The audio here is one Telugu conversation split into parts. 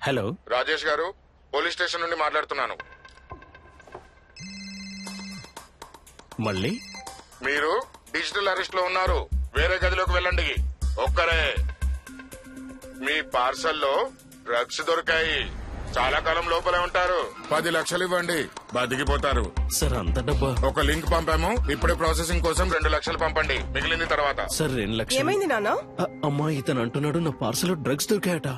హలో రాజేష్ గారు పోలీస్ స్టేషన్ నుండి మాట్లాడుతున్నాను మళ్ళీ మీరు డిజిటల్ అరెస్ట్ లో ఉన్నారు వేరే గదిలోకి వెళ్ళండి ఒక్కరే మీ పార్సల్లో డ్రగ్స్ దొరికాయి చాలా కాలం లోపలే ఉంటారు పది లక్షలు ఇవ్వండి బతికిపోతారు సార్ అంత డబ్బా ఒక లింక్ పంపాము ఇప్పుడే ప్రాసెసింగ్ కోసం రెండు లక్షలు పంపండి మిగిలింది తర్వాత సార్ రెండు లక్షలు ఏమైంది నాన్న అ- అమ్మా ఇతను అంటున్నాడు నా పార్సల్ డ్రగ్స్ దొరికాయట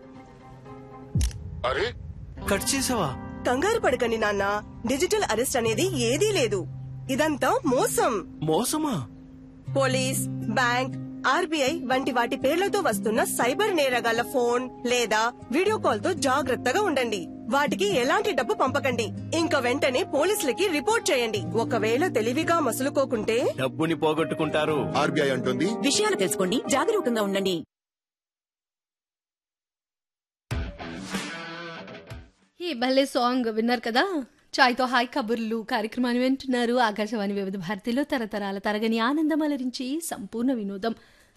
అరే కట్ చేసావా కంగారు పడకండి నాన్న డిజిటల్ అరెస్ట్ అనేది ఏదీ లేదు ఇదంతా మోసం మోసమా పోలీస్ బ్యాంక్ ఆర్బీఐ వంటి వాటి పేర్లతో వస్తున్న సైబర్ నేరగాళ్ల ఫోన్ లేదా వీడియో కాల్ తో జాగ్రత్తగా ఉండండి వాటికి ఎలాంటి డబ్బు పంపకండి ఇంకా వెంటనే పోలీసులకి రిపోర్ట్ చేయండి ఒకవేళ తెలివిగా మసులుకోకుంటే డబ్బుని పోగొట్టుకుంటారు ఆర్బీఐ అంటుంది విషయాలు తెలుసుకోండి జాగరూకంగా ఉండండి ఈ భలే సాంగ్ విన్నారు కదా చాయ్తో హాయ్ కబుర్లు కార్యక్రమాన్ని వింటున్నారు ఆకాశవాణి వివిధ భారతిలో తరతరాల తరగని ఆనందం అలరించి సంపూర్ణ వినోదం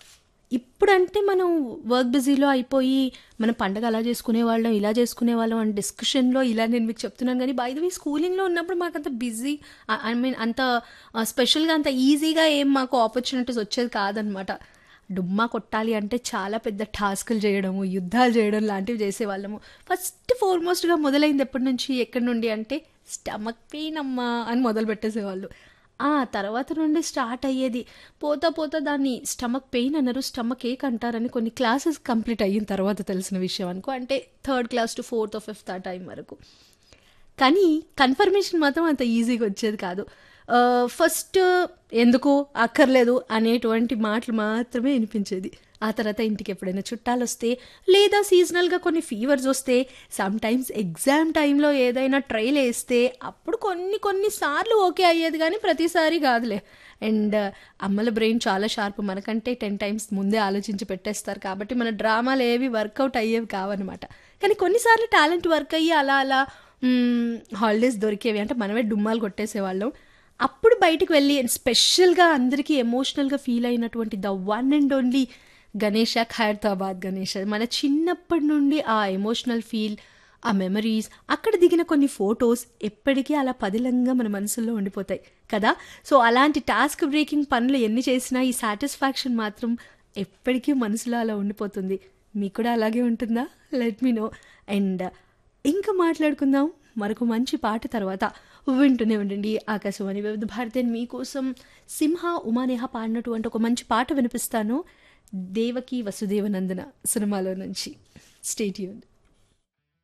ఇప్పుడంటే మనం వర్క్ బిజీలో అయిపోయి మనం పండగ అలా చేసుకునే వాళ్ళం ఇలా చేసుకునే వాళ్ళం అని డిస్కషన్లో ఇలా నేను మీకు చెప్తున్నాను కానీ బై ద వే స్కూలింగ్లో ఉన్నప్పుడు మాకు అంత బిజీ ఐ మీన్ అంత స్పెషల్గా అంత ఈజీగా ఏం మాకు ఆపర్చునిటీస్ వచ్చేది కాదనమాట డుమ్మా కొట్టాలి అంటే చాలా పెద్ద టాస్కులు చేయడము యుద్ధాలు చేయడం లాంటివి చేసేవాళ్ళము ఫస్ట్ ఫార్మోస్ట్గా మొదలైంది ఎప్పటి నుంచి ఎక్కడి నుండి అంటే స్టమక్ పెయిన్ అమ్మా అని మొదలు పెట్టేసేవాళ్ళు ఆ తర్వాత నుండి స్టార్ట్ అయ్యేది పోతా పోతా దాన్ని స్టమక్ పెయిన్ అన్నారు స్టమక్ ఏక్ అంటారని కొన్ని క్లాసెస్ కంప్లీట్ అయిన తర్వాత తెలిసిన విషయం అనుకో అంటే third class to fourth fifth ఆ టైం వరకు కానీ కన్ఫర్మేషన్ మాత్రం అంత ఈజీగా వచ్చేది కాదు ఆ, ఫస్ట్ ఎందుకు అక్కర్లేదు అనేటువంటి మాటలు మాత్రమే వినిపించేది ఆ తర్వాత ఇంటికి ఎప్పుడైనా చుట్టాలు వస్తే లేదా సీజనల్గా కొన్ని ఫీవర్స్ వస్తే సమ్ టైమ్స్ ఎగ్జామ్ టైంలో ఏదైనా ట్రైల్ వేస్తే అప్పుడు కొన్ని కొన్ని సార్లు ఓకే అయ్యేది కానీ ప్రతిసారి కాదులే అండ్ అమ్మల బ్రెయిన్ చాలా షార్ప్ మనకంటే టెన్ టైమ్స్ ముందే ఆలోచించి పెట్టేస్తారు కాబట్టి మన డ్రామాలు ఏవి వర్కౌట్ అయ్యేవి కావన్నమాట కానీ కొన్నిసార్లు టాలెంట్ వర్క్ అయ్యి అలా అలా హాలిడేస్ దొరికేవి అంటే మనమే డుమ్మాలు కొట్టేసేవాళ్ళం అప్పుడు బయటికి వెళ్ళి స్పెషల్గా అందరికీ ఎమోషనల్గా ఫీల్ అయినటువంటి the one and only Ganesha Khairatabad Ganesha మన చిన్నప్పటి నుండి ఆ ఎమోషనల్ ఫీల్ ఆ మెమరీస్ అక్కడ దిగిన కొన్ని ఫొటోస్ ఎప్పటికీ అలా పదిలంగా మన మనసులో ఉండిపోతాయి కదా సో అలాంటి టాస్క్ బ్రేకింగ్ పనులు ఎన్ని చేసినా ఈ సాటిస్ఫాక్షన్ మాత్రం ఎప్పటికీ మనసులో అలా ఉండిపోతుంది మీకు కూడా అలాగే ఉంటుందా లెట్ మీ నో అండ్ ఇంకా మాట్లాడుకుందాం మరొక మంచి పాట తర్వాత వింటూనే ఉండండి ఆకాశవాణి వివిధ భారతి మీకోసం సింహ ఉమానేహ పాడినటువంటి ఒక మంచి పాట వినిపిస్తాను దేవకి వసుదేవనందన సినిమాలో నుంచి స్టేట్యూన్